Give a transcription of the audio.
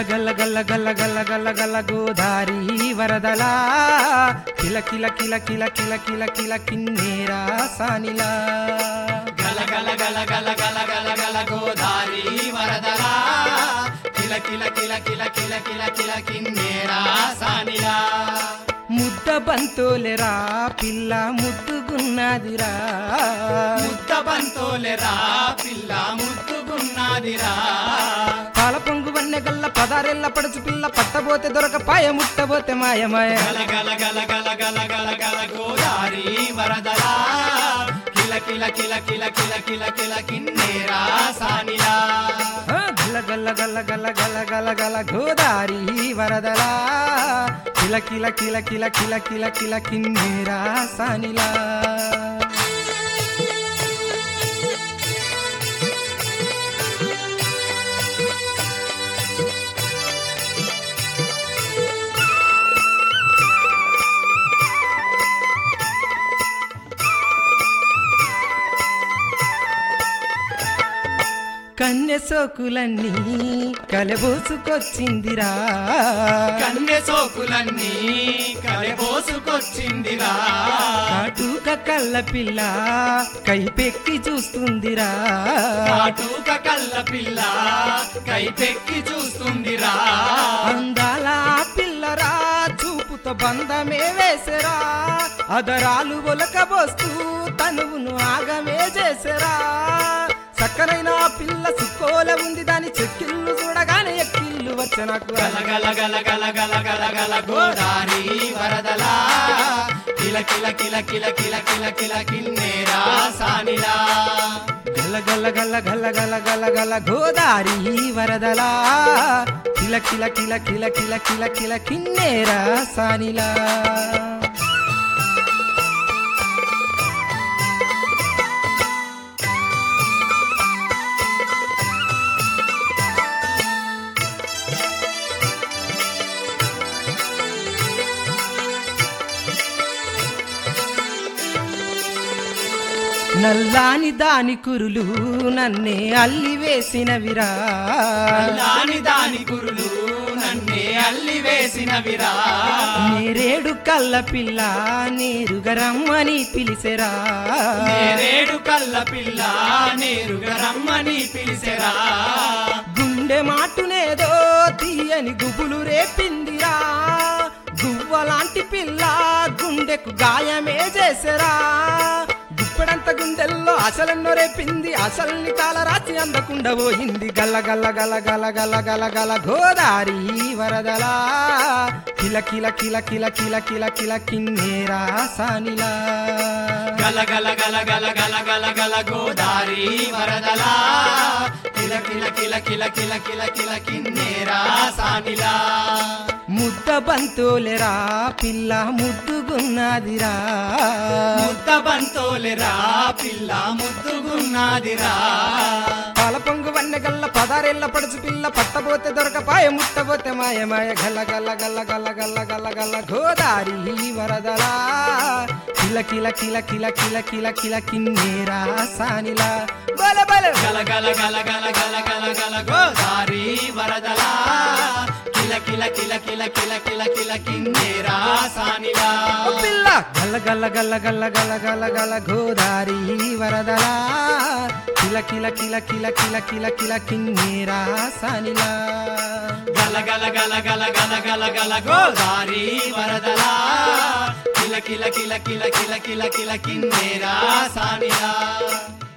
గల్ల గల్ల గల్ల గల్ల గల్ల గల్ల గోదారి వరదలా కిల కిల కిల కిల కిల కిల కిల కిన్నేరా సానిలా గల గల గల గల గల గల గల గోదారి వరదలా కిల కిల కిల కిల కిల కిల కిల కిన్నేరా సానిలా ముద్ద బంతోలెరా పిల్ల ముద్దుగున్నదిరా ముద్ద బంతోలెరా పిల్ల ముద్దుగున్నదిరా పాల పొంగు వన్నె గల్ల పదారెల్ల పడుచు పిల్ల పట్టబోతే దొరకపాయ ముట్టబోతే మాయమాయ గల గల గల గల గల గల గల గోదారి వరదలా కిల కిల కిల కిల కిల కిల కిల కిన్నేరా సానిలా ఆ, గల్ల గల్ల గల్ల గల్ల గల్ల గల్ల గల్ల గోదారి వరదలా కిల కిల కిల కిల కిల కిల కిల కిన్నేరా సానిలా కన్నె సోకులన్నీ కలబోసుకొచ్చిందిరా కన్నె సోకులన్నీ కలబోసుకొచ్చిందిరా కాటుక కళ్ళ పిల్ల కైపెక్కి చూస్తుందిరా కాటుక కళ్ళ పిల్ల కైపెక్కి చూస్తుందిరా అందాల పిల్లరా చూపుతో బంధమే వేసరా అదరాలు ఒలకబోస్తూ తనువును ఆగమే చేసరా చక్కనైన పిల్ల సుక్కోల ఉంది దాని చెక్కిళ్ళు చూడగానే ఎక్కిళ్ళు వచ్చే నాకు గల గల గల గల గల గల గల గోదారి వరదలా కిల కిల కిల కిల కిల కిల కిల కిన్నేరా సానిలా గల్ల గల్ల గల్ల గల్ల గల్ల గల్ల గల్ల గోదారి వరదలా కిల కిల కిల కిల కిల కిల కిల కిన్నేరా సానిలా నల్లాని దాని కురులు నన్నే అల్లి వేసినవిరా నల్లాని దాని కురులు నన్నే అల్లి వేసినవిరా నేరేడు కళ్ళ పిల్ల నేరుగా రమ్మని పిలిచెరా నేరేడు కళ్ళ పిల్ల నేరుగా రమ్మని పిలిచెరా గుండె మాటునేదో తీయని గుబులు రేపిందిరా గువ్వలాంటి పిల్ల గుండెకు గాయమే చేసరా గుప్పెడంత గుండెల్లో అసలెన్నో రేపింది అసల్ని కాలరాచి అందకుండా పోయింది గల్ల గల్ల గల గల గల గల గల గోదారి వరదలా కిల కిల కిల కిల కిల కిల కిల కిన్నేరా సానిలా గల గల గల గల గల గల గల గోదారి వరదలా కిల కిల కిల కిల కిల కిల కిల కిన్నేరా సానిలా ముద్ద బంతులెరా పిల్ల ముద్దుగున్నదిరా ముద్ద బంతోలెరా పిల్ల ముద్దుగున్నదిరా పాల పొంగు వన్నె గల్ల పదారెల్ల పడుచు పిల్ల పట్టబోతే దొరకపాయ ముట్టబోతే మాయ మాయ గల్ల గల్ల గల్ల గల్ల గల్ల గల్ల గల్ల గోదారి వరదలా కిల కిల కిల కిల కిల కిల కిల కిన్నేరా సానిలా బల బల గల గల గల గల గల గల గల గోదారి వరదలా కిల కిల కిల కిల కిల కిల కిల కిన్నేరా సానిలా పిల్ల గల్ల గల్ల గల్ల గల్ల గల్ల గల్ల గల్ల గోదారి వరదలా కిల కిల కిల కిల కిల కిల కిల కిన్నేరా సానిలా గల గల గల గల గల గల గల గోదారి వరదలా కిల కిల కిల కిల కిల కిల కిల కిన్నేరా సానిలా